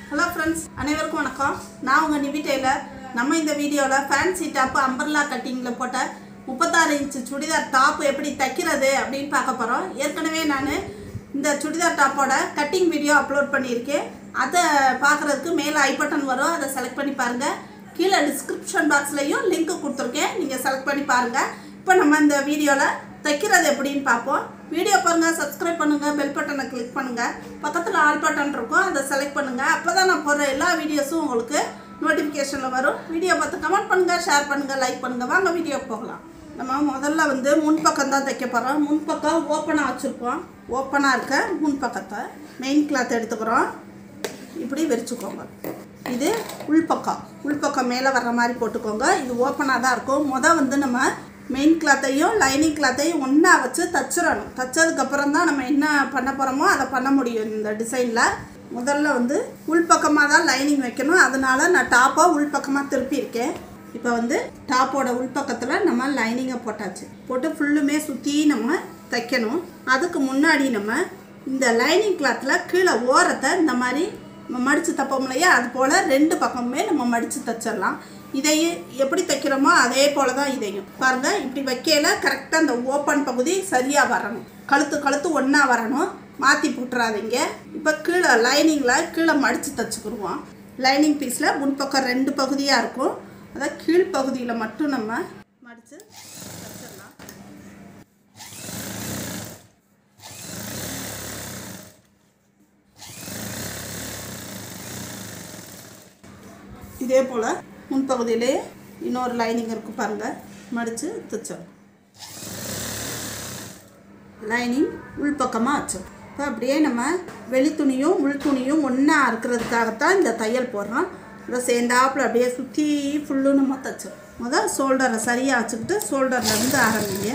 hello friends அனைவருக்கும் வணக்கம் நான் உங்கள் நிவி டெய்லர் நம்ம இந்த வீடியோவில் ஃபேன்சி டாப்பு அம்பர்லா கட்டிங்கில் போட்ட முப்பத்தாறு இன்ச்சு சுடிதார் டாப் எப்படி தைக்கிறது அப்படின்னு பார்க்க போகிறோம் ஏற்கனவே நான் இந்த சுடிதார் டாப்போட கட்டிங் வீடியோ அப்லோட் பண்ணியிருக்கேன் அதை பார்க்குறதுக்கு மேலே ஐ பட்டன் வரும் அதை செலக்ட் பண்ணி பாருங்கள் கீழே டிஸ்கிரிப்ஷன் பாக்ஸ்லையும் லிங்க் கொடுத்துருக்கேன் நீங்கள் செலக்ட் பண்ணி பாருங்கள் இப்போ நம்ம இந்த வீடியோவில் தைக்கிறது எப்படின்னு பார்ப்போம் வீடியோ பாருங்கள் சப்ஸ்கிரைப் பண்ணுங்கள் பெல் பட்டனை கிளிக் பண்ணுங்கள் பக்கத்தில் ஆல் பட்டன் இருக்கும் அதை செலக்ட் பண்ணுங்கள் அப்போ தான் நான் போடுற எல்லா வீடியோஸும் உங்களுக்கு நோட்டிஃபிகேஷனில் வரும் வீடியோ பார்த்து கமெண்ட் பண்ணுங்கள் ஷேர் பண்ணுங்கள் லைக் பண்ணுங்கள் வாங்க வீடியோ போகலாம் நம்ம முதல்ல வந்து முன்பக்கம் தான் தைக்க போகிறோம் முன்பக்கம் ஓப்பனாக வச்சுருக்கோம் ஓப்பனாக இருக்க முன்பக்கத்தை மெயின் கிளாத் எடுத்துக்கிறோம் இப்படி விரிச்சுக்கோங்க இது உள்பக்கம் உள்பக்கம் மேலே வர்ற மாதிரி போட்டுக்கோங்க இது ஓப்பனாக தான் இருக்கும் மொதல் வந்து நம்ம மெயின் கிளாத்தையும் லைனிங் கிளாத்தையும் ஒன்றா வச்சு தச்சிடணும் தச்சதுக்கப்புறம் தான் நம்ம என்ன பண்ண போகிறோமோ அதை பண்ண முடியும் இந்த டிசைனில் முதல்ல வந்து உள்பக்கமாக தான் லைனிங் வைக்கணும் அதனால நான் டாப்பை உள்பக்கமாக திருப்பியிருக்கேன் இப்போ வந்து டாப்போட உள்பக்கத்தில் நம்ம லைனிங்கை போட்டாச்சு போட்டு ஃபுல்லுமே சுற்றி நம்ம தைக்கணும் அதுக்கு முன்னாடி நம்ம இந்த லைனிங் கிளாத்தில் கீழே ஓரத்தை இந்த மாதிரி நம்ம மடித்து தப்போம் இல்லையா அது போல் ரெண்டு பக்கமுமே நம்ம மடித்து தைச்சிடலாம் இதையும் எப்படி தைக்கிறோமோ அதே போல் தான் இதையும் பாருங்கள் இப்படி வைக்கையில் கரெக்டாக அந்த ஓப்பன் பகுதி சரியாக வரணும் கழுத்து கழுத்து ஒன்றா வரணும் மாற்றி போட்டுறாதீங்க இப்போ கீழே லைனிங்கில் கீழே மடித்து தைச்சிக்கிடுவோம் லைனிங் பீஸில் முன்பக்கம் ரெண்டு பகுதியாக இருக்கும் அதை கீழ்ப்பகுதியில் மட்டும் நம்ம மடித்து தைச்சிடலாம் இதே போல் முன்பகுதியிலே இன்னொரு லைனிங் இருக்கு பாருங்கள் மடித்து தைச்சோம் லைனிங் உள்பக்கமாக வச்சோம் இப்போ அப்படியே நம்ம வெளி துணியும் உள் துணியும் ஒன்றா இருக்கிறதுக்காகத்தான் இந்த தையல் போடுறோம் இதை சேர்ந்தாப்புல அப்படியே சுற்றி ஃபுல்லும் நம்ம தைச்சோம் முதல் ஷோல்டரை சரியாக வச்சுக்கிட்டு ஷோல்டர்லேருந்து ஆரம்பிங்க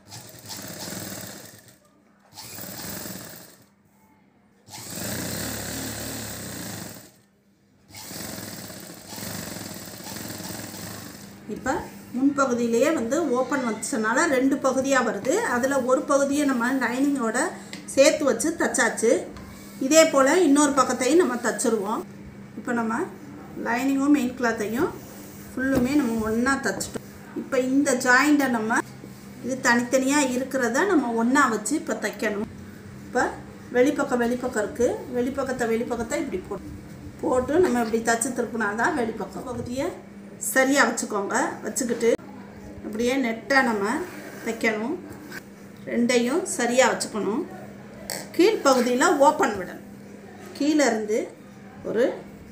இப்போ முன்பகுதியிலேயே வந்து ஓப்பன் வச்சனால ரெண்டு பகுதியாக வருது அதில் ஒரு பகுதியை நம்ம லைனிங்கோட சேர்த்து வச்சு தச்சாச்சு இதே போல் இன்னொரு பக்கத்தையும் நம்ம தச்சுருவோம் இப்போ நம்ம லைனிங்கும் மெயின் கிளாத்தையும் ஃபுல்லுமே நம்ம ஒன்றா தச்சிட்டோம் இப்போ இந்த ஜாயிண்ட்டை நம்ம இது தனித்தனியாக இருக்கிறத நம்ம ஒன்றா வச்சு இப்போ தைக்கணும் இப்போ வெளிப்பக்கம் வெளிப்பக்கம் இருக்குது வெளிப்பக்கத்தை வெளிப்பக்கத்தை இப்படி போட்டு போட்டு நம்ம இப்படி தச்சு திருப்பினா தான் வெளிப்பக்கம் பகுதியை சரியாக வச்சுக்கோங்க வச்சுக்கிட்டு அப்படியே நெட்டாக நம்ம தைக்கணும் ரெண்டையும் சரியாக வச்சுக்கணும் கீழ்ப்பகுதியில் ஓப்பன் விடணும் கீழே இருந்து ஒரு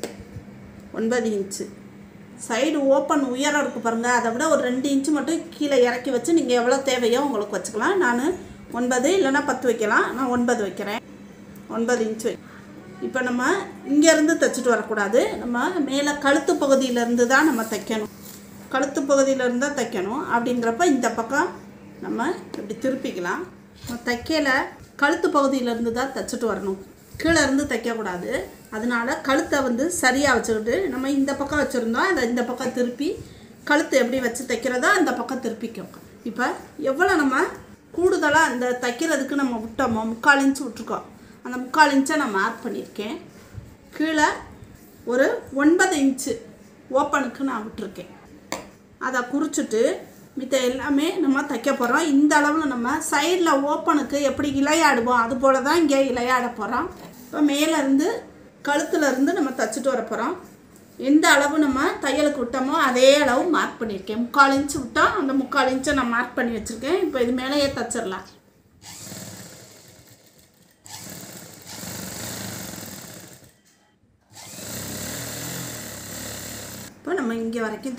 ஒன்பது இன்ச்சு சைடு ஓப்பன் உயரம் இருக்குது பாருங்கள் அதை விட ஒரு ரெண்டு இன்ச்சு மட்டும் கீழே இறக்கி வச்சு நீங்கள் எவ்வளோ தேவையோ உங்களுக்கு வச்சுக்கலாம் நான் ஒன்பது இல்லைன்னா பத்து வைக்கலாம் நான் ஒன்பது வைக்கிறேன் ஒன்பது இன்ச்சு வை இப்போ நம்ம இங்கேருந்து தைச்சிட்டு வரக்கூடாது நம்ம மேலே கழுத்து பகுதியிலேருந்து தான் நம்ம தைக்கணும் கழுத்து பகுதியிலேருந்து தான் தைக்கணும் அப்படிங்கிறப்ப இந்த பக்கம் நம்ம இப்படி திருப்பிக்கலாம் நம்ம தைக்கல கழுத்து பகுதியிலேருந்து தான் தைச்சிட்டு வரணும் கீழே இருந்து தைக்கக்கூடாது அதனால கழுத்தை வந்து சரியாக வச்சுக்கிட்டு நம்ம இந்த பக்கம் வச்சுருந்தோம் அதை இந்த பக்கம் திருப்பி கழுத்து எப்படி வச்சு தைக்கிறதோ அந்த பக்கம் திருப்பிக்கோங்க இப்போ எவ்வளோ நம்ம கூடுதலாக அந்த தைக்கிறதுக்கு நம்ம விட்டோமோ முக்கால் இன்ச்சு விட்ருக்கோம் அந்த முக்கால் இன்ச்சை நான் மார்க் பண்ணியிருக்கேன் கீழே ஒரு ஒன்பது இன்ச்சு ஓப்பனுக்கு நான் விட்டுருக்கேன் அதை குறிச்சிட்டு மித்த எல்லாமே நம்ம தைக்க போகிறோம் இந்த அளவில் நம்ம சைடில் ஓப்பனுக்கு எப்படி இலையாடுவோம் அது போல் தான் இங்கே இலையாட போகிறோம் இப்போ மேலேருந்து கழுத்துலேருந்து நம்ம தைச்சிட்டு வர போகிறோம் எந்த அளவு நம்ம தையலுக்கு விட்டோமோ அதே அளவு மார்க் பண்ணியிருக்கேன் முக்கால் இன்ச்சு விட்டோம் அந்த முக்கால் இன்ச்சை நான் மார்க் பண்ணி வச்சுருக்கேன் இப்போ இது மேலேயே தைச்சிடலாம் இப்போ நம்ம இங்கே வரைக்கும்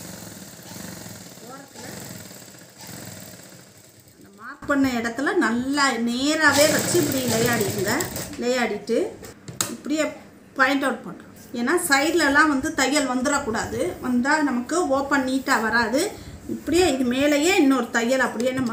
அந்த மார்க் பண்ண இடத்துல நல்லா நேராகவே வச்சு இப்படி விளையாடிடுங்க விளையாடிட்டு இப்படியே பாயிண்ட் அவுட் பண்ணுறோம் ஏன்னா சைட்லலாம் வந்து தையல் வந்துடக்கூடாது வந்தால் நமக்கு ஓப்பன் நீட்டாக வராது இப்படியே இது மேலேயே இன்னொரு தையல் அப்படியே நம்ம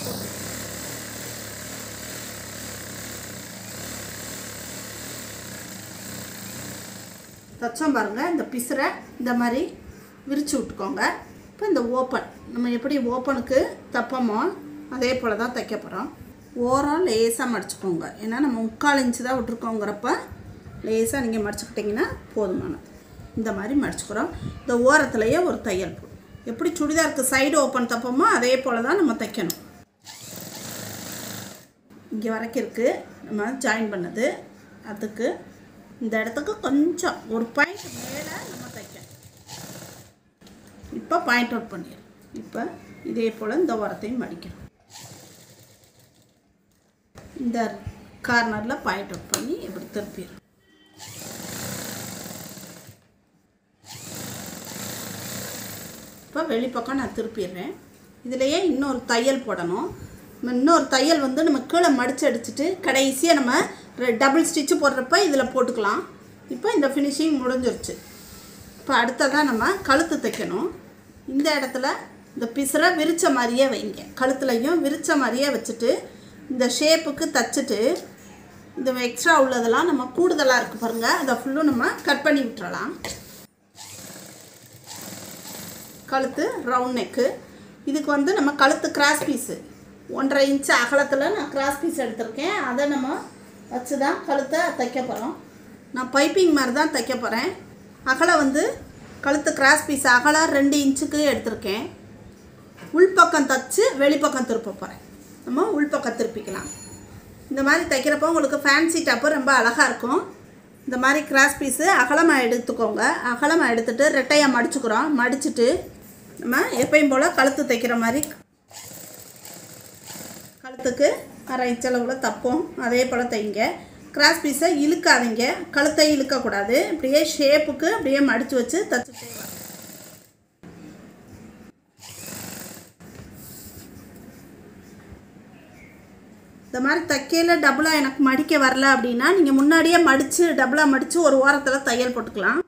தச்சோம் பாருங்கள் இந்த பிசுரை இந்த மாதிரி விரித்து விட்டுக்கோங்க இப்போ இந்த ஓப்பன் நம்ம எப்படி ஓப்பனுக்கு தப்போமோ அதே போல் தான் தைக்க போகிறோம் ஓரம் லேசாக மடிச்சுக்கோங்க ஏன்னா நம்ம முக்கால் இன்ச்சு தான் விட்ருக்கோங்கிறப்ப லேசாக நீங்கள் மடிச்சுக்கிட்டிங்கன்னா போதுமானது இந்த மாதிரி மடிச்சுக்கிறோம் இந்த ஓரத்துலேயே ஒரு தையல் போடும் எப்படி சுடிதாருக்கு சைடு ஓப்பன் தப்போமோ அதே போல் தான் நம்ம தைக்கணும் இங்கே வரைக்கும் இருக்குது நம்ம ஜாயின் பண்ணது அதுக்கு இந்த இடத்துக்கு கொஞ்சம் ஒரு பாயிண்ட் மேலே நம்ம தைக்கணும் இப்போ பாயிண்ட் அவுட் பண்ணிடுறோம் இப்போ இதே போல் இந்த ஓரத்தையும் மடிக்கணும் இந்த கார்னரில் பாயிண்ட் அவுட் பண்ணி இப்படி திருப்பிடும் இப்போ வெளிப்பக்கம் நான் திருப்பிடுறேன் இதுலேயே இன்னொரு தையல் போடணும் நம்ம இன்னொரு தையல் வந்து நம்ம கீழே மடித்து அடிச்சுட்டு கடைசியாக நம்ம டபுள் ஸ்டிச்சு போடுறப்ப இதில் போட்டுக்கலாம் இப்போ இந்த ஃபினிஷிங் முடிஞ்சிருச்சு இப்போ அடுத்ததாக நம்ம கழுத்து தைக்கணும் இந்த இடத்துல இந்த பிசுரை விரித்த மாதிரியே வைங்க கழுத்துலையும் விரித்த மாதிரியே வச்சுட்டு இந்த ஷேப்புக்கு தச்சுட்டு இந்த எக்ஸ்ட்ரா உள்ளதெல்லாம் நம்ம கூடுதலாக இருக்குது பாருங்கள் அதை ஃபுல்லும் நம்ம கட் பண்ணி விட்டுறலாம் கழுத்து ரவுண்ட் நெக்கு இதுக்கு வந்து நம்ம கழுத்து கிராஸ் பீஸு ஒன்றரை இன்ச்சு அகலத்தில் நான் கிராஸ் பீஸ் எடுத்திருக்கேன் அதை நம்ம வச்சு தான் கழுத்தை தைக்க போகிறோம் நான் பைப்பிங் மாதிரி தான் தைக்க போகிறேன் அகலம் வந்து கழுத்து கிராஸ் பீஸ் அகலம் ரெண்டு இன்ச்சுக்கு எடுத்திருக்கேன் உள்பக்கம் தைச்சு வெளிப்பக்கம் திருப்ப போகிறேன் நம்ம உள்பக்கம் திருப்பிக்கலாம் இந்த மாதிரி தைக்கிறப்போ உங்களுக்கு ஃபேன்சி டாப்பு ரொம்ப அழகாக இருக்கும் இந்த மாதிரி கிராஸ் பீஸு அகலமாக எடுத்துக்கோங்க அகலமாக எடுத்துட்டு ரெட்டையாக மடிச்சுக்கிறோம் மடிச்சுட்டு நம்ம எப்பயும் போல் கழுத்து தைக்கிற மாதிரி கழுத்துக்கு அரை இன்ச் அளவில் தப்போம் அதே போல் தைங்க கிராஸ் பீஸை இழுக்காதீங்க கழுத்தை இழுக்கக்கூடாது அப்படியே ஷேப்புக்கு அப்படியே மடித்து வச்சு தச்சுட்டே வாங்க இந்த மாதிரி தைக்கையில் டபுளாக எனக்கு மடிக்க வரல அப்படின்னா நீங்கள் முன்னாடியே மடித்து டபுளாக மடித்து ஒரு ஓரத்தில் தையல் போட்டுக்கலாம்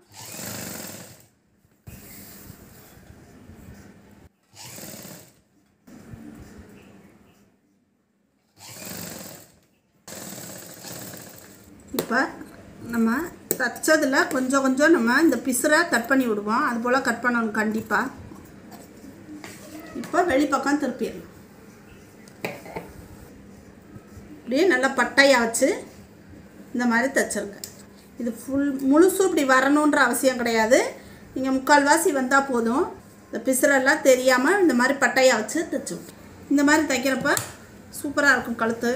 இப்போ நம்ம தைச்சதில் கொஞ்சம் கொஞ்சம் நம்ம இந்த பிசுரை கட் பண்ணி விடுவோம் அது போல் கட் பண்ணணும் கண்டிப்பாக இப்போ வெளிப்பக்கம் திருப்பிடணும் அப்படியே நல்லா பட்டையாக வச்சு இந்த மாதிரி தைச்சிருங்க இது ஃபுல் முழுசும் இப்படி வரணுன்ற அவசியம் கிடையாது நீங்கள் முக்கால்வாசி வந்தால் போதும் இந்த பிசுரெல்லாம் தெரியாமல் இந்த மாதிரி பட்டையாக வச்சு தைச்சு விட்டு இந்த மாதிரி தைக்கிறப்ப சூப்பராக இருக்கும் கழுத்து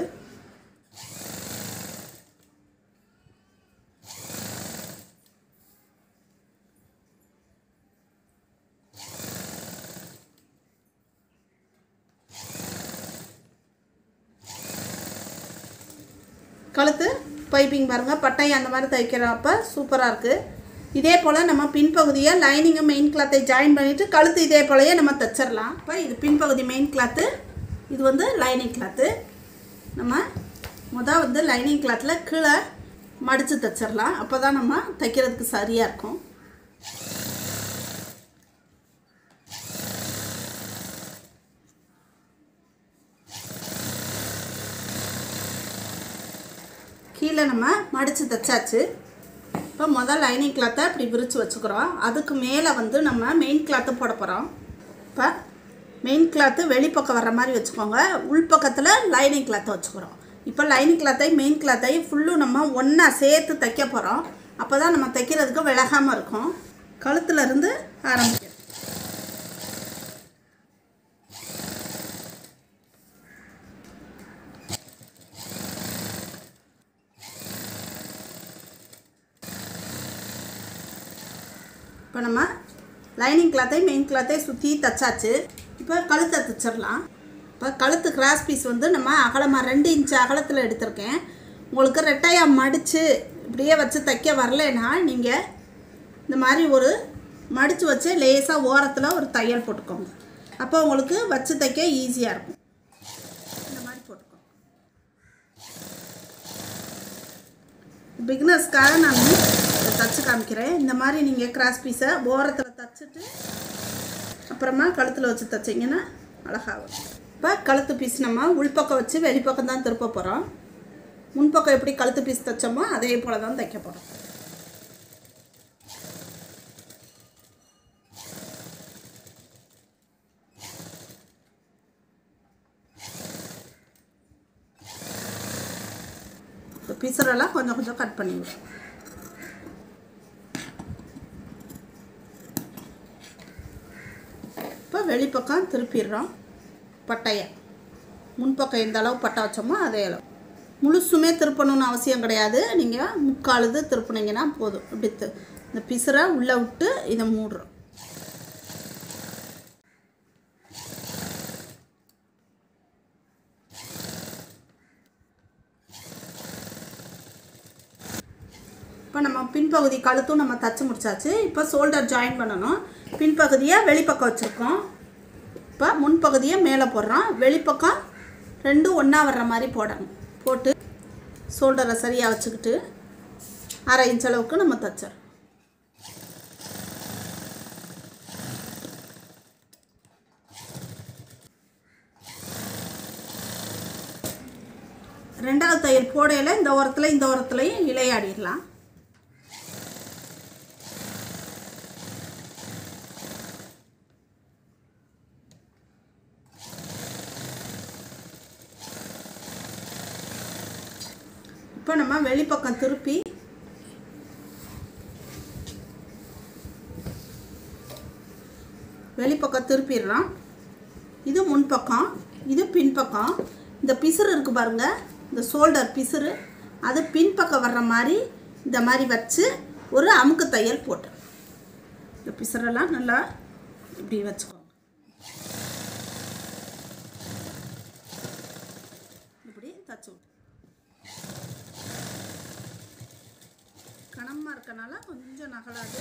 கழுத்து பைப்பிங் பாருங்கள் பட்டை அந்த மாதிரி தைக்கிறப்ப சூப்பராக இருக்குது இதே போல் நம்ம பின்பகுதியை லைனிங்கும் மெயின் கிளாத்தை ஜாயின் பண்ணிவிட்டு கழுத்து இதே போலயே நம்ம தைச்சிடலாம் இப்போ இது பின்பகுதி மெயின் கிளாத்து இது வந்து லைனிங் கிளாத்து நம்ம முத வந்து லைனிங் கிளாத்தில் கீழே மடித்து தைச்சிடலாம் அப்போ தான் நம்ம தைக்கிறதுக்கு சரியாக இருக்கும் கீழே நம்ம மடித்து தைச்சாச்சு இப்போ முதல் லைனிங் கிளாத்தை இப்படி விரித்து வச்சுக்கிறோம் அதுக்கு மேலே வந்து நம்ம மெயின் கிளாத்து போட போகிறோம் இப்போ மெயின் கிளாத்து வெளிப்பக்கம் வர்ற மாதிரி வச்சுக்கோங்க உள்பக்கத்தில் லைனிங் கிளாத்தை வச்சுக்கிறோம் இப்போ லைனிங் கிளாத்தை மெயின் கிளாத்தை ஃபுல்லும் நம்ம ஒன்றா சேர்த்து தைக்க போகிறோம் அப்போ தான் நம்ம தைக்கிறதுக்கு விலகாமல் இருக்கும் கழுத்துல இருந்து ஆரம்பிக்கும் இப்போ நம்ம லைனிங் கிளாத்தை மெயின் கிளாத்தை சுற்றி தைச்சாச்சு இப்போ கழுத்தை தைச்சிடலாம் இப்போ கழுத்து கிராஸ் பீஸ் வந்து நம்ம அகலமாக ரெண்டு இன்ச் அகலத்தில் எடுத்திருக்கேன் உங்களுக்கு ரெட்டையாக மடித்து இப்படியே வச்சு தைக்க வரலைன்னா நீங்கள் இந்த மாதிரி ஒரு மடித்து வச்சு லேசாக ஓரத்தில் ஒரு தையல் போட்டுக்கோங்க அப்போ உங்களுக்கு வச்சு தைக்க ஈஸியாக இருக்கும் இந்த மாதிரி போட்டுக்கோங்க பிகினர்ஸ்க்காக நான் இதை தச்சு காமிக்கிறேன் இந்த மாதிரி நீங்கள் கிராஸ் பீஸை ஓரத்தில் தச்சுட்டு அப்புறமா கழுத்தில் வச்சு தைச்சிங்கன்னா அழகாகும் இப்போ கழுத்து பீஸ் நம்ம உள்பக்கம் வச்சு வெளிப்பக்கம் தான் திருப்ப போகிறோம் முன்பக்கம் எப்படி கழுத்து பீஸ் தைச்சோமோ அதே போல் தான் தைக்க போகிறோம் இப்போ பிசரெல்லாம் கொஞ்சம் கொஞ்சம் கட் பண்ணி விடுறோம் வெளிப்பக்கம் திருப்பிடுறோம் பட்டையை முன்பக்கம் எந்த அளவு பட்டை வச்சோமோ அதே அளவு முழுசுமே திருப்பணும்னு அவசியம் கிடையாது நீங்கள் முக்கால் இது திருப்புனீங்கன்னா போதும் இப்படி தி- இந்த பிசுரை உள்ளே விட்டு இதை மூடுறோம் இப்போ நம்ம பின்பகுதி கழுத்தும் நம்ம தச்சு முடிச்சாச்சு இப்போ ஷோல்டர் ஜாயின் பண்ணணும் பின்பகுதியை வெளிப்பக்கம் வச்சுருக்கோம் இப்போ முன்பகுதியை மேலே போடுறோம் வெளிப்பக்கம் ரெண்டும் ஒன்றா வர்ற மாதிரி போடணும் போட்டு ஷோல்டரை சரியாக வச்சுக்கிட்டு அரை இன்ச் அளவுக்கு நம்ம தச்சிடறோம் ரெண்டாவது தையல் போடையில் இந்த ஓரத்தில் இந்த ஓரத்துலையும் இலையாடிடலாம் இப்போ நம்ம வெளிப்பக்கம் திருப்பி வெளிப்பக்கம் திருப்பிடுறோம் இது முன்பக்கம் இது பின்பக்கம் இந்த பிசுறு இருக்கு பாருங்க இந்த ஷோல்டர் பிசுறு அது பின்பக்கம் வர்ற மாதிரி இந்த மாதிரி வச்சு ஒரு அமுக்கு தையல் போட்டு இந்த பிசுறெல்லாம் நல்லா இப்படி வச்சுக்கோங்க இப்படி தச்சு விட்டு கனமாக இருக்கனால கொஞ்சம் நகலாது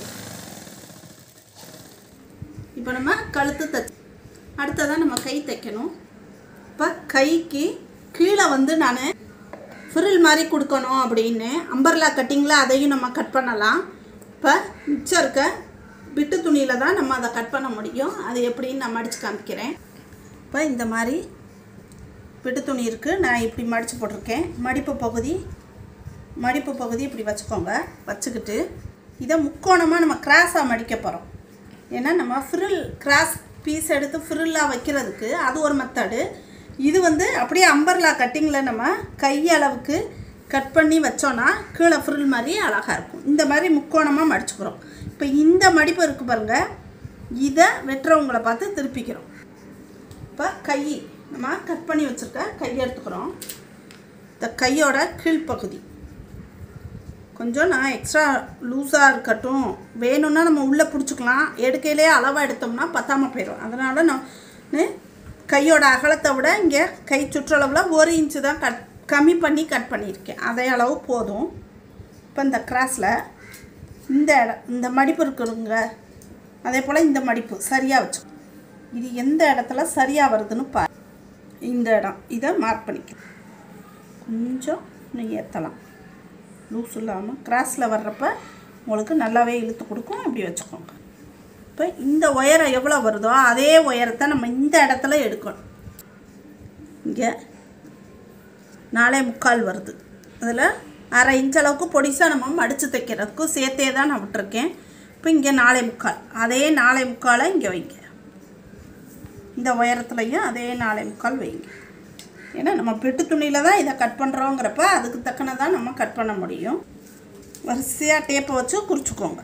இப்போ நம்ம கழுத்து தச்சு அடுத்ததான் நம்ம கை தைக்கணும் இப்போ கைக்கு கீழே வந்து நான் ஃப்ரில் மாதிரி கொடுக்கணும் அப்படின்னு அம்பர்லா கட்டிங்கில் அதையும் நம்ம கட் பண்ணலாம் இப்போ மிச்சம் இருக்க விட்டு துணியில் தான் நம்ம அதை கட் பண்ண முடியும் அது எப்படின்னு நான் மடித்து காமிக்கிறேன் இப்போ இந்த மாதிரி விட்டு துணி இருக்குது நான் இப்படி மடித்து போட்டிருக்கேன் மடிப்பு பகுதி மடிப்பு பகுதி இப்படி வச்சுக்கோங்க வச்சுக்கிட்டு இதை முக்கோணமாக நம்ம கிராஸாக மடிக்க போகிறோம் ஏன்னா நம்ம ஃப்ரில் கிராஸ் பீஸ் எடுத்து ஃப்ரில்லாக வைக்கிறதுக்கு அது ஒரு மெத்தடு இது வந்து அப்படியே அம்பர்லா கட்டிங்கில் நம்ம கையளவுக்கு கட் பண்ணி வச்சோன்னா கீழே ஃப்ரில் மாதிரி அழகாக இருக்கும் இந்த மாதிரி முக்கோணமாக மடிச்சுக்கிறோம் இப்போ இந்த மடிப்பு இருக்குது பாருங்கள் இதை வெட்டுறவங்கள பார்த்து திருப்பிக்கிறோம் இப்போ கை நம்ம கட் பண்ணி வச்சுருக்க கையை எடுத்துக்கிறோம் இந்த கையோட கீழ்ப்பகுதி கொஞ்சம் நான் எக்ஸ்ட்ரா லூஸாக இருக்கட்டும் வேணும்னா நம்ம உள்ளே பிடிச்சிக்கலாம் எடுக்கையிலே அளவாக எடுத்தோம்னா பத்தாமல் போயிடும் அதனால் நான் நு- கையோட அகலத்தை விட இங்கே கை சுற்றளவில் ஒரு இன்ச்சு தான் கட் கம்மி பண்ணி கட் பண்ணியிருக்கேன் அதே அளவு போதும் இப்போ இந்த கிராஸில் இந்த இடம் இந்த மடிப்பு இருக்குதுங்க அதே போல் இந்த மடிப்பு சரியாக வச்சு இது எந்த இடத்துல சரியாக வருதுன்னு பாரு இந்த இடம் இதை மார்க் பண்ணிக்கலாம் கொஞ்சம் இன்னும் ஏற்றலாம் லூஸ் இல்லாமல் கிராஸில் வர்றப்ப உங்களுக்கு நல்லாவே இழுத்து கொடுக்கும் இப்படி வச்சுக்கோங்க இப்போ இந்த உயரம் எவ்வளோ வருதோ அதே உயரத்தை நம்ம இந்த இடத்துல எடுக்கணும் இங்கே நாலே முக்கால் வருது அதில் அரை இன்ச் அளவுக்கு பொடிசாக நம்ம மடித்து தைக்கிறதுக்கும் சேர்த்தே தான் நான் விட்டுருக்கேன் இப்போ இங்கே நாலே முக்கால் அதே நாலே முக்காலை இங்கே வைங்க இந்த உயரத்துலையும் அதே நாலே முக்கால் வைங்க ஏன்னா நம்ம பெட்டு துணியில் தான் இதை கட் பண்ணுறோங்கிறப்ப அதுக்கு தக்கன தான் நம்ம கட் பண்ண முடியும் வரிசையாக டேப்பை வச்சு குறிச்சிக்கோங்க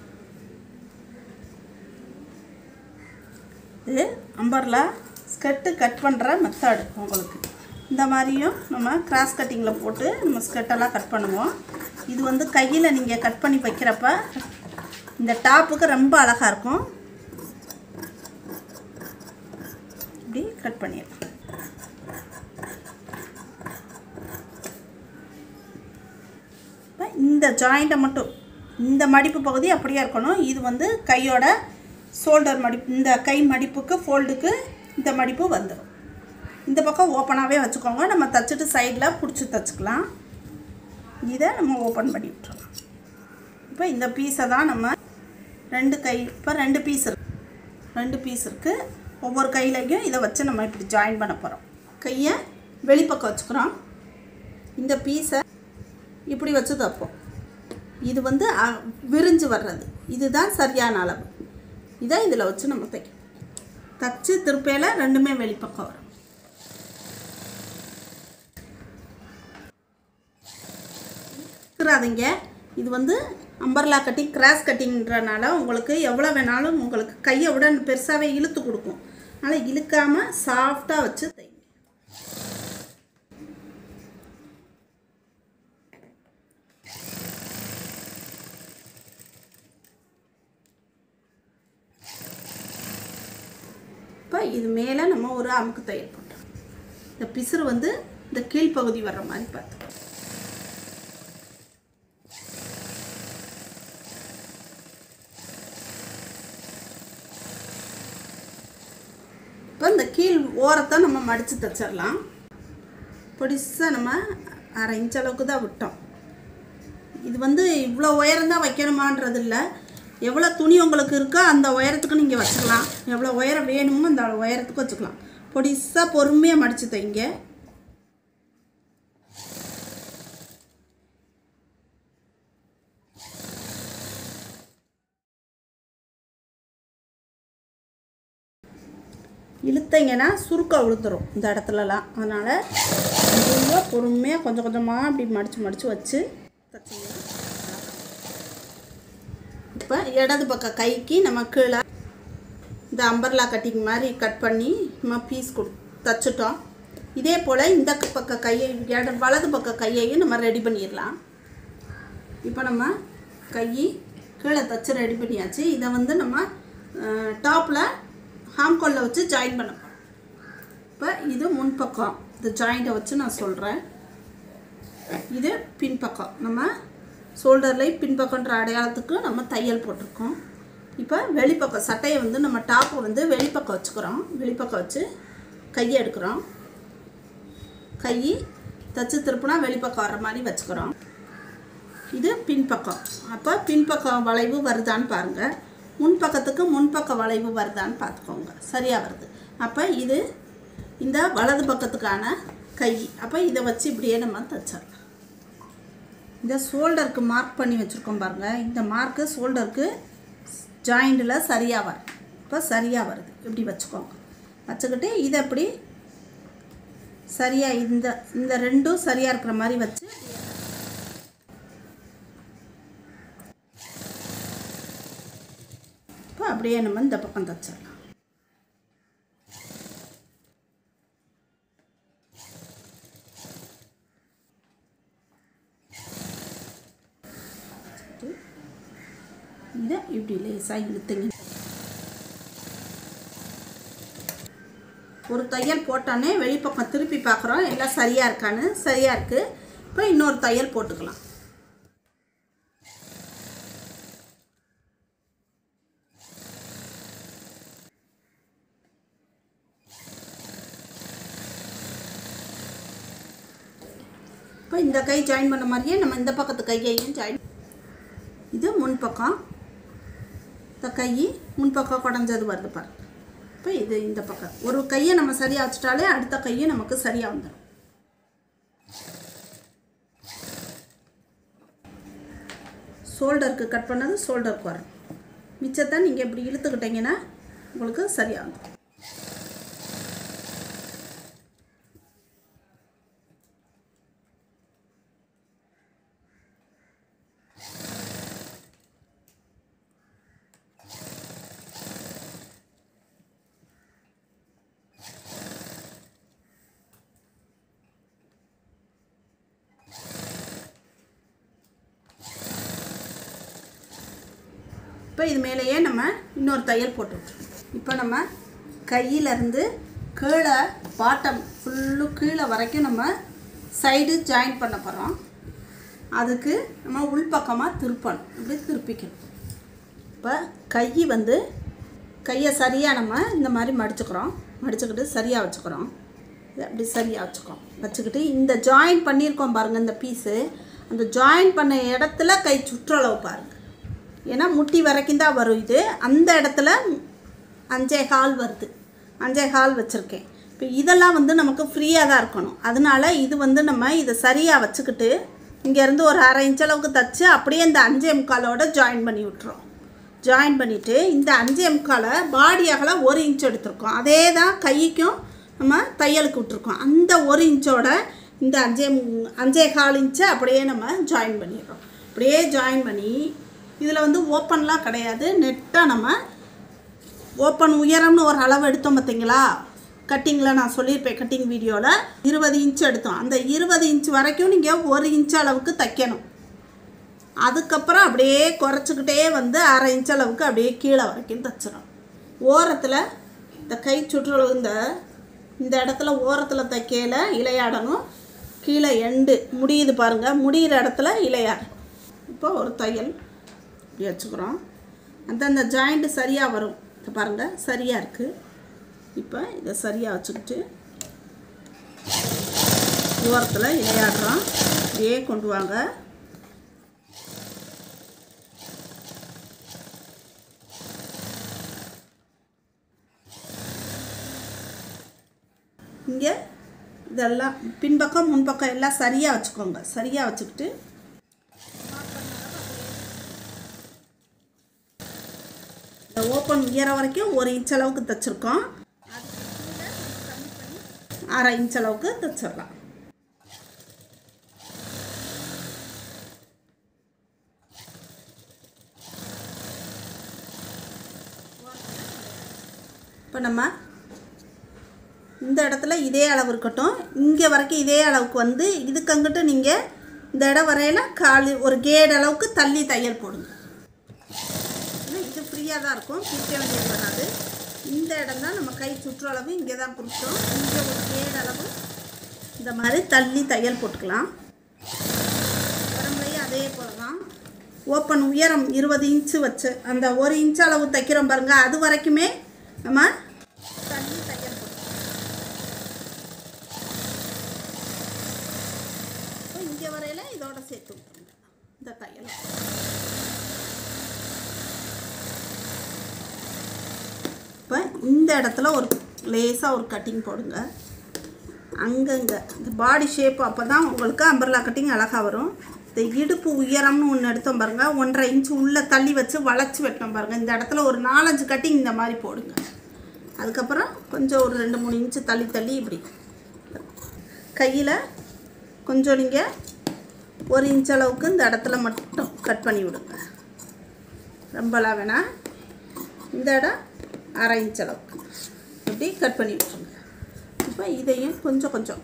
இது அம்பர்லா ஸ்கர்ட்டு கட் பண்ணுற மெத்தடு உங்களுக்கு இந்த மாதிரியும் நம்ம கிராஸ் கட்டிங்கில் போட்டு நம்ம ஸ்கர்ட்டெல்லாம் கட் பண்ணுவோம் இது வந்து கையில் நீங்கள் கட் பண்ணி வைக்கிறப்ப இந்த டாப்புக்கு ரொம்ப அழகாக இருக்கும் இப்படி கட் பண்ணிடலாம் இப்போ இந்த ஜாயிண்ட்டை மட்டும் இந்த மடிப்பு பகுதி அப்படியே இருக்கணும் இது வந்து கையோட ஷோல்டர் மடிப்பு இந்த கை மடிப்புக்கு ஃபோல்டுக்கு இந்த மடிப்பு வந்துடும் இந்த பக்கம் ஓப்பனாகவே வச்சுக்கோங்க நம்ம தச்சுட்டு சைடில் பிடிச்சி தச்சுக்கலாம் இதை நம்ம ஓப்பன் பண்ணி விட்டுறலாம் இப்போ இந்த பீஸை தான் நம்ம ரெண்டு கை இப்போ ரெண்டு பீஸ் இருக்கு ரெண்டு பீஸ் இருக்குது ஒவ்வொரு கையிலையும் இதை வச்சு நம்ம இப்படி ஜாயின் பண்ண போகிறோம் கையை வெளிப்பக்கம் வச்சுக்கிறோம் இந்த பீஸை இப்படி வச்சு தைப்போம் இது வந்து அ- விரிஞ்சு வர்றது இதுதான் சரியான அளவு இதை இதில் வச்சு நம்ம தைக்கணும் தச்சு திருப்பையில் ரெண்டுமே வெளிப்பக்கம் வரும் இருக்கிறாதீங்க இது வந்து அம்பர்லா கட்டிங் கிராஸ் கட்டிங்கிறனால உங்களுக்கு எவ்வளோ வேணாலும் உங்களுக்கு கையை விட பெருசாகவே இழுத்து கொடுக்கும் அதனால் இழுக்காமல் சாஃப்டாக வச்சு தைங்க இப்போ இது மேலே நம்ம ஒரு அமுக்கு தையல் பண்ணுறோம் இந்த பிசுறு வந்து இந்த கீழ்ப்பகுதி வர்ற மாதிரி பார்த்து இப்போ இந்த கீழ் ஓரத்தை நம்ம மடித்து தைச்சிடலாம் பொடிசாக நம்ம அரை இன்ச் அளவுக்கு தான் விட்டோம் இது வந்து இவ்வளோ உயரம் தான் வைக்கணுமான்றது இல்லை எவ்வளோ துணி உங்களுக்கு இருக்கோ அந்த உயரத்துக்கு நீங்கள் வச்சுக்கலாம் எவ்வளோ உயரம் வேணுமோ அந்த உயரத்துக்கு வச்சுக்கலாம் பொடிசாக பொறுமையாக மடித்து தைங்க இழுத்தீங்கன்னா சுருக்கம் விழுந்துடும் இந்த இடத்துலலாம் அதனால் மெதுவாக பொறுமையாக கொஞ்சம் கொஞ்சமாக அப்படி மடித்து மடித்து வச்சு தைச்சிங்கன்னா இப்போ இடது பக்க கைக்கு நம்ம கீழே இந்த அம்பர்லா கட்டிங் மாதிரி கட் பண்ணி நம்ம பீஸ் கொடு தச்சுட்டோம் இதே போல் இந்த பக்க கையை இட வலது பக்க கையையும் நம்ம ரெடி பண்ணிடலாம் இப்போ நம்ம கை கீழே தச்சு ரெடி பண்ணியாச்சு இதை வந்து நம்ம டாப்பில் ஹாம்கோலில் வச்சு ஜாயின் பண்ண போகிறோம் இப்போ இது முன்பக்கம் இந்த ஜாயிண்ட்டை வச்சு நான் சொல்கிறேன் இது பின்பக்கம் நம்ம ஷோல்டர்லேயும் பின்பக்கன்ற அடையாளத்துக்கு நம்ம தையல் போட்டிருக்கோம் இப்போ வெளிப்பக்கம் சட்டையை வந்து நம்ம டாப்பை வந்து வெளிப்பக்கம் வச்சுக்கிறோம் வெளிப்பக்கம் வச்சு கையை எடுக்கிறோம் கை தச்சு திருப்பினா வெளிப்பக்கம் வர்ற மாதிரி வச்சுக்கிறோம் இது பின்பக்கம் அப்போ பின்பக்கம் வளைவு வருதான்னு பாருங்கள் முன்பக்கத்துக்கு முன்பக்க வளைவு வருதான்னு பார்த்துக்கோங்க சரியாக வருது அப்போ இது இந்த வலது பக்கத்துக்கான கை அப்போ இதை வச்சு இப்படியே நம்ம தச்சிடலாம் இந்த ஷோல்டருக்கு மார்க் பண்ணி வச்சுருக்கோம் பாருங்கள் இந்த மார்க்கு ஷோல்டருக்கு ஜாயிண்டில் சரியாக வரும் இப்போ சரியாக வருது இப்படி வச்சுக்கோங்க வச்சுக்கிட்டு இதை இப்படி சரியாக இந்த இந்த ரெண்டும் சரியாக இருக்கிற மாதிரி வச்சு இப்போ அப்படியே நம்ம இந்த பக்கம் தச்சிடலாம் இதை இப்படி லேசாக இழுத்துங்க ஒரு தையல் போட்டோன்னே வெளிப்பக்கம் திருப்பி பார்க்குறோம் எல்லாம் சரியாக இருக்கான்னு சரியாக இருக்குது இப்போ இன்னொரு தையல் போட்டுக்கலாம் இப்போ இந்த கை ஜாயின் பண்ண மாதிரியே நம்ம இந்த பக்கத்து கையையும் ஜாயின் இது முன்பக்கம் இந்த கை முன்பக்கம் குடஞ்சது வருது பாருங்க இப்போ இது இந்த பக்கம் ஒரு கையை நம்ம சரியாக வச்சுட்டாலே அடுத்த கையும் நமக்கு சரியாக வந்துடும் ஷோல்டருக்கு கட் பண்ணது ஷோல்டருக்கு வரும் மிச்சத்தை நீங்கள் இப்படி இழுத்துக்கிட்டீங்கன்னா உங்களுக்கு சரியாக வந்துடும் இப்போ இது மேலேயே நம்ம இன்னொரு தையல் போட்டு விட்டுருவோம் இப்போ நம்ம கையிலேருந்து கீழே பாட்டம் ஃபுல்லு கீழே வரைக்கும் நம்ம சைடு ஜாயின் பண்ண போகிறோம் அதுக்கு நம்ம உள்பக்கமாக திருப்பணும் இப்படி திருப்பிக்கணும் இப்போ கை வந்து கையை சரியாக நம்ம இந்த மாதிரி மடிச்சுக்கிறோம் மடிச்சுக்கிட்டு சரியாக வச்சுக்கிறோம் இது அப்படி சரியாக வச்சுக்கிறோம் வச்சுக்கிட்டு இந்த ஜாயின் பண்ணியிருக்கோம் பாருங்கள் இந்த பீஸு அந்த ஜாயின் பண்ண இடத்துல கை சுற்றளவு பாருங்கள் ஏன்னா முட்டி வரைக்கும் தான் வரும் இது அந்த இடத்துல அஞ்சே கால் வருது அஞ்சே கால் வச்சுருக்கேன் இப்போ இதெல்லாம் வந்து நமக்கு ஃப்ரீயாக தான் இருக்கணும் அதனால இது வந்து நம்ம இதை சரியாக வச்சுக்கிட்டு இங்கேருந்து ஒரு அரை இன்ச் அளவுக்கு தச்சு அப்படியே இந்த அஞ்சே முக்காலோட ஜாயின் பண்ணி விட்டுறோம் ஜாயின் பண்ணிவிட்டு இந்த அஞ்சே முக்காலை பாடி அகலம் ஒரு இன்ச் எடுத்திருக்கோம் அதே தான் கைக்கும் நம்ம தையலுக்கு விட்டுருக்கோம் அந்த ஒரு இன்ச்சோட இந்த அஞ்சே மு- அஞ்சே கால் இன்ச்சை அப்படியே நம்ம ஜாயின் பண்ணிடுறோம் அப்படியே ஜாயின் பண்ணி இதில் வந்து ஓப்பன்லாம் கிடையாது நெட்டாக நம்ம ஓப்பன் உயரம்னு ஒரு அளவு எடுத்தோம் பார்த்தீங்களா கட்டிங்கில் நான் சொல்லியிருப்பேன் கட்டிங் வீடியோவில் இருபது இன்ச் எடுத்தோம் அந்த இருபது இன்ச் வரைக்கும் நீங்கள் ஒரு இன்ச் அளவுக்கு தைக்கணும் அதுக்கப்புறம் அப்படியே குறைச்சிக்கிட்டே வந்து அரை இன்ச் அளவுக்கு அப்படியே கீழே வரைக்கும் தைச்சிடும் ஓரத்தில் இந்த கை சுற்றளவு இந்த இந்த இடத்துல ஓரத்தில் தைக்கையில் இலையாடணும் கீழே எண்டு முடியுது பாருங்கள் முடிகிற இடத்துல இலையாடணும் இப்போ ஒரு தையல் இப்படி வச்சுக்கிறோம் அந்தந்த ஜாயிண்ட்டு சரியாக வரும் இதை பாருங்கள் சரியாக இருக்குது இப்போ இதை சரியாக வச்சுக்கிட்டு ஓரத்தில் இலையாடுறோம் இப்படியே கொண்டு வாங்க இங்கே இதெல்லாம் பின்பக்கம் முன்பக்கம் எல்லாம் சரியாக வச்சுக்கோங்க சரியாக வச்சுக்கிட்டு இந்த ஓப்பன் உயர வரைக்கும் ஒரு இன்ச் அளவுக்கு தைச்சிருக்கோம் அரை இன்ச் அளவுக்கு தைச்சிடலாம் இப்போ நம்ம இந்த இடத்துல இதே அளவு இருக்கட்டும் இங்கே வரைக்கும் இதே அளவுக்கு வந்து இதுக்கு அங்கிட்டு நீங்கள் இந்த இடம் வரையில காலி ஒரு கேடு அளவுக்கு தள்ளி தையல் போடுங்க ஏன்னா இது ஃப்ரீயாக தான் இருக்கும் பிரிக்க வேண்டியது வராது இந்த இடம் தான் நம்ம கை சுற்றளவு இங்கே தான் பிடிச்சோம் இங்கே ஒரு கேடு அளவு இந்த மாதிரி தள்ளி தையல் போட்டுக்கலாம் உடம்புலையும் அதே போல தான் ஓப்பன் உயரம் இருபது இன்ச்சு வச்சு அந்த ஒரு இன்ச் அளவு தைக்கிறோம் பாருங்க அது வரைக்குமே நம்ம தள்ளி தையல் போட்டுக்கலாம் இப்போ இங்கே வரையில இதோட சேர்த்து விட்டுருங்க இந்த தையல் இப்போ இந்த இடத்துல ஒரு லேசாக ஒரு கட்டிங் போடுங்க அங்கங்கே இந்த பாடி ஷேப் அப்போ தான் உங்களுக்கு அம்பர்லா கட்டிங் அழகாக வரும் இந்த இடுப்பு உயரம்னு ஒன்று எடுத்தோம் பாருங்கள் ஒன்றரை இன்ச்சு உள்ளே தள்ளி வச்சு வளைச்சி வெட்டோம் பாருங்கள் இந்த இடத்துல ஒரு நாலஞ்சு கட்டிங் இந்த மாதிரி போடுங்க அதுக்கப்புறம் கொஞ்சம் ஒரு ரெண்டு மூணு இன்ச்சு தள்ளி தள்ளி இப்படி கையில் கொஞ்சம் நீங்கள் ஒரு இன்ச் அளவுக்கு இந்த இடத்துல மட்டும் கட் பண்ணி விடுங்க ரொம்பலாம் வேணாம் இந்த இடம் அரை இன்ச் அளவுக்கு இப்படி கட் பண்ணி விட்டுருங்க இப்போ இதையும் கொஞ்சம் கொஞ்சம்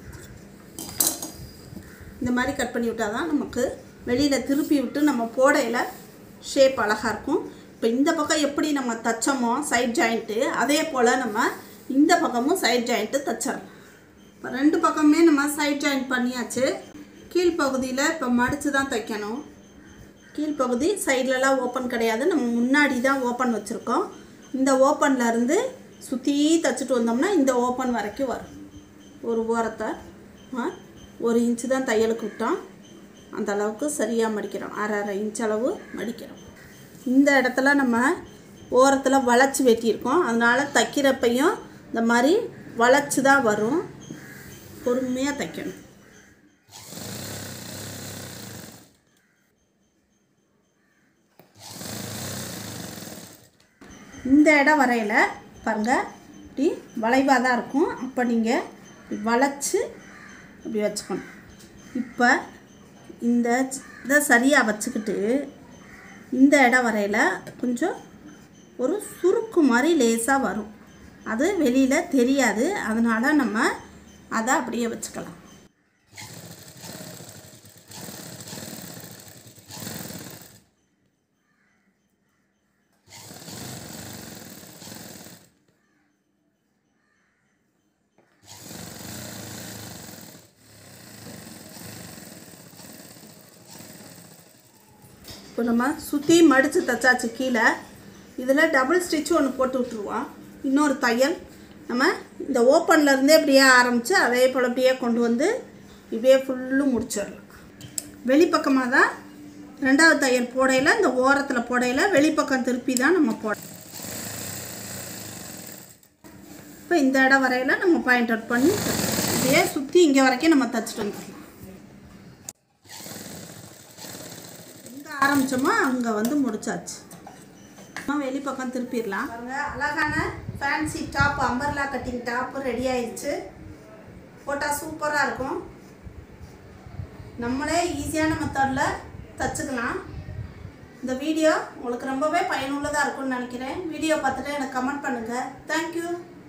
இந்த மாதிரி கட் பண்ணி விட்டால் தான் நமக்கு வெளியில் திருப்பி விட்டு நம்ம போடையில் ஷேப் அழகாக இருக்கும் இப்போ இந்த பக்கம் எப்படி நம்ம தைச்சோமோ சைட் ஜாயிண்ட்டு அதே போல் நம்ம இந்த பக்கமும் சைட் ஜாயிண்ட்டு தைச்சிடலாம் இப்போ ரெண்டு பக்கமே நம்ம சைட் ஜாயிண்ட் பண்ணியாச்சு கீழ்ப்பகுதியில் இப்போ மடித்து தான் தைக்கணும் கீழ்ப்பகுதி சைட்லலாம் ஓப்பன் கிடையாது நம்ம முன்னாடி தான் ஓப்பன் வச்சுருக்கோம் இந்த ஓப்பனில் இருந்து சுற்றி தைச்சிட்டு வந்தோம்னா இந்த ஓப்பன் வரைக்கும் வரும் ஒரு ஓரத்தை ஆ, ஒரு இன்ச்சு தான் தையலுக்கு விட்டோம் அந்த அளவுக்கு சரியாக மடிக்கிறோம் அரை அரை இன்ச் அளவு மடிக்கிறோம் இந்த இடத்துல நம்ம ஓரத்தில் வளைச்சி வெட்டியிருக்கோம் அதனால் தைக்கிறப்பையும் இந்த மாதிரி வளைச்சி தான் வரும் பொறுமையாக தைக்கணும் இந்த இடம் வரையில் பாருங்கள் இப்படி வளைவாக தான் இருக்கும் அப்போ நீங்கள் வளைச்சி இப்படி வச்சுக்கணும் இப்போ இந்த இதை சரியாக வச்சுக்கிட்டு இந்த இடம் வரையில் கொஞ்சம் ஒரு சுருக்கு மாதிரி லேசாக வரும் அது வெளியில் தெரியாது அதனால் நம்ம அதை அப்படியே வச்சுக்கலாம் இப்போ நம்ம சுற்றி மடித்து தைச்சாச்சு கீழே இதில் டபுள் ஸ்டிச் ஒன்று போட்டு விட்ருவோம் இன்னொரு தையல் நம்ம இந்த ஓப்பன்ல இருந்தே இப்படியே ஆரம்பித்து அதே போல் அப்படியே கொண்டு வந்து இப்படியே ஃபுல்லும் முடிச்சிடலாம் வெளிப்பக்கமாக தான் ரெண்டாவது தையல் போடையில் இந்த ஓரத்தில் போடையில் வெளிப்பக்கம் திருப்பி தான் நம்ம போட இப்போ இந்த இடம் வரையில் நம்ம பாயிண்ட் அவுட் பண்ணி இப்படியே சுற்றி இங்கே வரைக்கும் நம்ம தைச்சிட்டு வந்துடலாம் எங்கே ஆரம்பித்தோமோ அங்கே வந்து முடிச்சாச்சு நம்ம வெளிப்பக்கம் திருப்பிடலாம் பாருங்க அழகான fancy top umbrella cutting top ready ஆயிடுச்சு போட்டால் சூப்பராக இருக்கும் நம்மளே ஈஸியான மெத்தடில் தச்சுக்கலாம் இந்த வீடியோ உங்களுக்கு ரொம்பவே பயனுள்ளதாக இருக்கும்னு நினைக்கிறேன் வீடியோ பார்த்துட்டு எனக்கு கமெண்ட் பண்ணுங்கள் தேங்க்யூ